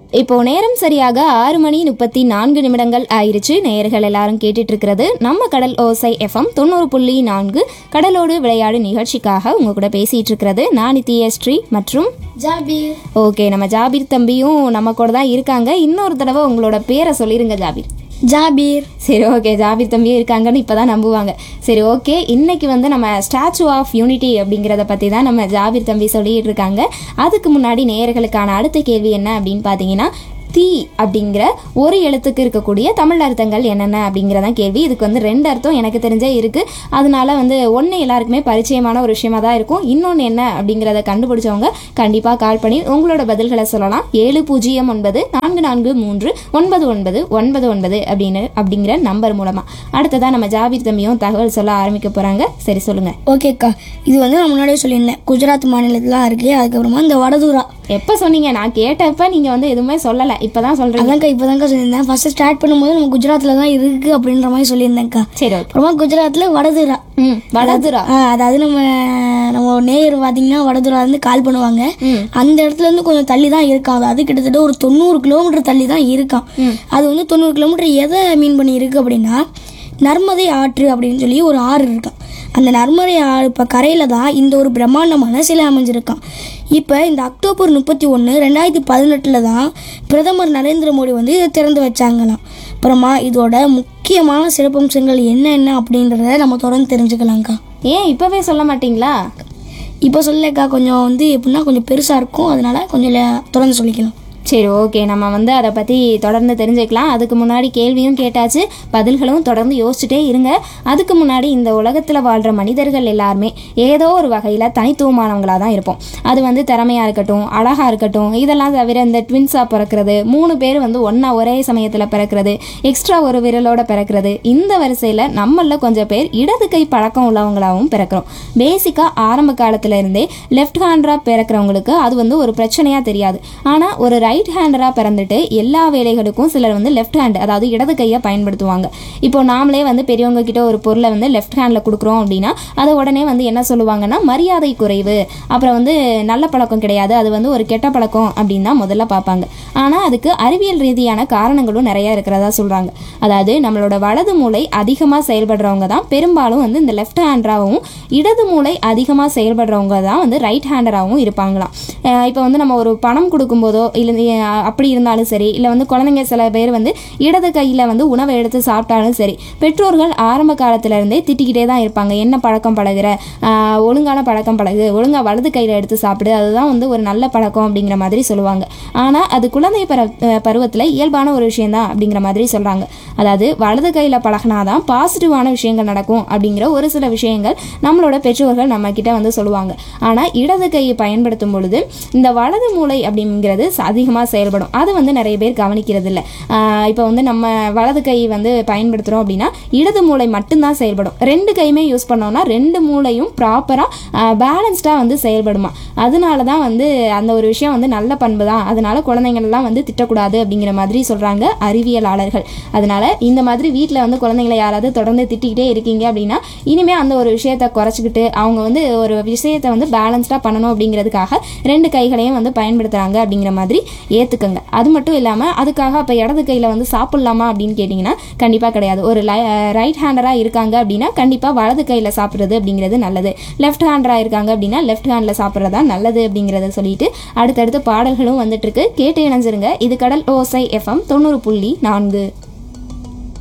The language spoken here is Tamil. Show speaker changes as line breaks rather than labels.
இப்போ நேரம் சரியாக ஆறு மணி முப்பத்தி நான்கு நிமிடங்கள் ஆயிருச்சு நேயர்கள் எல்லாரும் கேட்டுட்டு இருக்கிறது நம்ம கடல் ஓசை எஃப்எம் தொண்ணூறு புள்ளி நான்கு கடலோடு விளையாடு நிகழ்ச்சிக்காக உங்க கூட பேசிட்டு இருக்கிறது நான் நித்யா ஸ்ரீ மற்றும்
ஜாபீர்
ஓகே நம்ம ஜாபீர் தம்பியும் நம்ம கூட தான் இருக்காங்க இன்னொரு தடவை உங்களோட பேரை சொல்லிருங்க ஜாபீர்
ஜாபீர்
சரி ஓகே ஜாபீர் தம்பியும் இருக்காங்கன்னு இப்போ தான் நம்புவாங்க சரி ஓகே இன்னைக்கு வந்து நம்ம ஸ்டாச்சு ஆஃப் யூனிட்டி அப்படிங்கிறத பற்றி தான் நம்ம ஜாபீர் தம்பி சொல்லிட்டு இருக்காங்க அதுக்கு முன்னாடி நேயர்களுக்கான அடுத்த கேள்வி என்ன அப்படின்னு பார்த்தீங்கன்னா தீ அப்படிங்கிற ஒரு எழுத்துக்கு இருக்கக்கூடிய தமிழ் அர்த்தங்கள் என்னென்ன அப்படிங்கிறதான் கேள்வி இதுக்கு வந்து ரெண்டு அர்த்தம் எனக்கு தெரிஞ்சே இருக்குது அதனால வந்து ஒன்று எல்லாருக்குமே பரிச்சயமான ஒரு விஷயமா தான் இருக்கும் இன்னொன்று என்ன அப்படிங்கிறத கண்டுபிடிச்சவங்க கண்டிப்பாக கால் பண்ணி உங்களோட பதில்களை சொல்லலாம் ஏழு பூஜ்ஜியம் ஒன்பது நான்கு நான்கு மூன்று ஒன்பது ஒன்பது ஒன்பது ஒன்பது அப்படின்னு அப்படிங்கிற நம்பர் மூலமாக அடுத்ததாக நம்ம ஜாபீர் தம்பியும் தகவல் சொல்ல ஆரம்பிக்க போகிறாங்க சரி சொல்லுங்கள்
ஓகேக்கா இது வந்து நான் முன்னாடியே சொல்லியிருந்தேன் குஜராத் மாநிலத்தில் தான் இருக்குது அதுக்கப்புறமா இந்த வடதூரா
எப்போ சொன்னீங்க நான் கேட்டப்ப நீங்கள் வந்து எதுவுமே சொல்லலை இப்போ தான் சொல்கிறீங்க
அதான்க்கா இப்போ தான்க்கா சொல்லியிருந்தேன் ஃபர்ஸ்ட் ஸ்டார்ட் பண்ணும்போது நம்ம குஜராத்தில் தான் இருக்குது அப்படின்ற மாதிரி சொல்லியிருந்தேன்க்கா
சரி ஓகே
அப்புறமா குஜராத்தில் வடதூரா
ம் வடதுரா
ஆ, அதாவது நம்ம நம்ம நேயர் பார்த்தீங்கன்னா வடதூரா இருந்து கால் பண்ணுவாங்க
ம்.
அந்த இடத்துல இருந்து கொஞ்சம் தள்ளி தான் இருக்கான் அது கிட்டத்தட்ட ஒரு தொண்ணூறு கிலோமீட்டர் தள்ளி தான் இருக்கான் அது வந்து தொண்ணூறு கிலோமீட்டர் எதை மீன் பண்ணி இருக்கு அப்படின்னா நர்மதை ஆற்று அப்படின்னு சொல்லி ஒரு ஆறு இருக்கான் அந்த நர்மதை ஆறு இப்போ கரையில் தான் இந்த ஒரு பிரம்மாண்டமான சிலை அமைஞ்சிருக்கான் இப்போ இந்த அக்டோபர் முப்பத்தி ஒன்று ரெண்டாயிரத்தி பதினெட்டில் தான் பிரதமர் நரேந்திர மோடி வந்து இதை திறந்து வச்சாங்களாம் அப்புறமா இதோட முக்கியமான சிறப்பம்சங்கள் என்னென்ன அப்படின்றத நம்ம தொடர்ந்து தெரிஞ்சுக்கலாம்க்கா
ஏன் இப்போவே சொல்ல மாட்டீங்களா
இப்போ சொல்லக்கா கொஞ்சம் வந்து எப்படின்னா கொஞ்சம் பெருசாக இருக்கும் அதனால கொஞ்சம் லே- தொடர்ந்து சொல்லிக்கலாம்
சரி ஓகே நம்ம வந்து அதை பற்றி தொடர்ந்து தெரிஞ்சுக்கலாம் அதுக்கு முன்னாடி கேள்வியும் கேட்டாச்சு பதில்களும் தொடர்ந்து யோசிச்சுட்டே இருங்க அதுக்கு முன்னாடி இந்த உலகத்தில் வாழ்கிற மனிதர்கள் எல்லாருமே ஏதோ ஒரு வகையில் தனித்துவமானவங்களாக தான் இருப்போம் அது வந்து திறமையாக இருக்கட்டும் அழகாக இருக்கட்டும் இதெல்லாம் தவிர இந்த ட்வின்ஸாக பிறக்கிறது மூணு பேர் வந்து ஒன்றா ஒரே சமயத்தில் பிறக்கிறது எக்ஸ்ட்ரா ஒரு விரலோட பிறக்கிறது இந்த வரிசையில் நம்மள கொஞ்சம் பேர் இடது கை பழக்கம் உள்ளவங்களாகவும் பிறக்கிறோம் பேசிக்காக ஆரம்ப காலத்துல இருந்தே லெஃப்ட் ஹேண்டராக பிறக்கிறவங்களுக்கு அது வந்து ஒரு பிரச்சனையாக தெரியாது ஆனால் ஒரு ரைட் ஹேண்டராக பிறந்துட்டு எல்லா வேலைகளுக்கும் சிலர் வந்து லெஃப்ட் ஹேண்ட் அதாவது இடது கையை பயன்படுத்துவாங்க இப்போ நாமளே வந்து பெரியவங்க கிட்ட ஒரு பொருளை வந்து லெஃப்ட் ஹேண்டில் கொடுக்குறோம் அப்படின்னா அதை உடனே வந்து என்ன சொல்லுவாங்கன்னா மரியாதை குறைவு அப்புறம் வந்து நல்ல பழக்கம் கிடையாது அது வந்து ஒரு கெட்ட பழக்கம் அப்படின்னு தான் முதல்ல பார்ப்பாங்க ஆனால் அதுக்கு அறிவியல் ரீதியான காரணங்களும் நிறைய இருக்கிறதா சொல்கிறாங்க அதாவது நம்மளோட வலது மூளை அதிகமாக செயல்படுறவங்க தான் பெரும்பாலும் வந்து இந்த லெஃப்ட் ஹேண்டராகவும் இடது மூளை அதிகமாக செயல்படுறவங்க தான் வந்து ரைட் ஹேண்டராகவும் இருப்பாங்களாம் அஹ் இப்போ வந்து நம்ம ஒரு பணம் கொடுக்கும்போதோ இல்லை அப்படி இருந்தாலும் சரி இல்லை வந்து குழந்தைங்க சில பேர் வந்து இடது கையில் வந்து உணவை எடுத்து சாப்பிட்டாலும் சரி பெற்றோர்கள் ஆரம்ப காலத்துல இருந்தே திட்டிக்கிட்டே தான் இருப்பாங்க என்ன பழக்கம் பழகுற ஆஹ் ஒழுங்கான பழக்கம் பழகு ஒழுங்கா வலது கையில் எடுத்து சாப்பிடு அதுதான் வந்து ஒரு நல்ல பழக்கம் அப்படிங்கிற மாதிரி சொல்லுவாங்க ஆனால் அது குழந்தை பர பருவத்தில் இயல்பான ஒரு விஷயம்தான் அப்படிங்கிற மாதிரி சொல்கிறாங்க அதாவது வலது கையில் பழகினாதான் பாசிட்டிவான விஷயங்கள் நடக்கும் அப்படிங்கிற ஒரு சில விஷயங்கள் நம்மளோட பெற்றோர்கள் நம்ம கிட்ட வந்து சொல்லுவாங்க ஆனால் இடது கையை பயன்படுத்தும் பொழுது இந்த வலது மூளை அப்படிங்கிறது அதிகமாக செயல்படும் அது வந்து நிறைய பேர் கவனிக்கிறது இல்லை இப்போ வந்து நம்ம வலது கை வந்து பயன்படுத்துகிறோம் அப்படின்னா இடது மூளை மட்டும்தான் செயல்படும் ரெண்டு கையுமே யூஸ் பண்ணோம்னா ரெண்டு மூளையும் ப்ராப்பராக பேலன்ஸ்டாக வந்து செயல்படுமா அதனால தான் வந்து அந்த ஒரு விஷயம் வந்து நல்ல பண்பு தான் அதனால குழந்தைங்களெல்லாம் வந்து திட்டக்கூடாது அப்படிங்கிற மாதிரி சொல்கிறாங்க அறிவியலாளர்கள் அதனால இந்த மாதிரி வீட்டில் வந்து குழந்தைங்களை யாராவது தொடர்ந்து திட்டிக்கிட்டே இருக்கீங்க அப்படின்னா இனிமே அந்த ஒரு விஷயத்தை குறைச்சிக்கிட்டு அவங்க வந்து ஒரு விஷயத்தை வந்து பேலன்ஸ்டாக பண்ணணும் அப்படிங்கிறதுக்காக ரெண்டு கைகளையும் வந்து பயன்படுத்துகிறாங்க அப்படிங்கிற மாதிரி ஏற்றுக்குங்க அது மட்டும் இல்லாமல் அதுக்காக அப்போ இடது கையில் வந்து சாப்பிட்லாமா அப்படின்னு கேட்டிங்கன்னா கண்டிப்பாக கிடையாது ஒரு ரைட் ஹேண்டராக இருக்காங்க அப்படின்னா கண்டிப்பாக வலது கையில் சாப்பிட்றது அப்படிங்கிறது நல்லது லெஃப்ட் ஹேண்டராக இருக்காங்க அப்படின்னா லெஃப்ட் ஹேண்டில் சாப்பிட்றதா நல்லது அப்படிங்கிறத சொல்லிட்டு அடுத்தடுத்து பாடல்களும் வந்துட்டு இருக்கு கேட்டு இணைஞ்சிருங்க இது கடல் ஓசை எஃப்எம் தொண்ணூறு புள்ளி நான்கு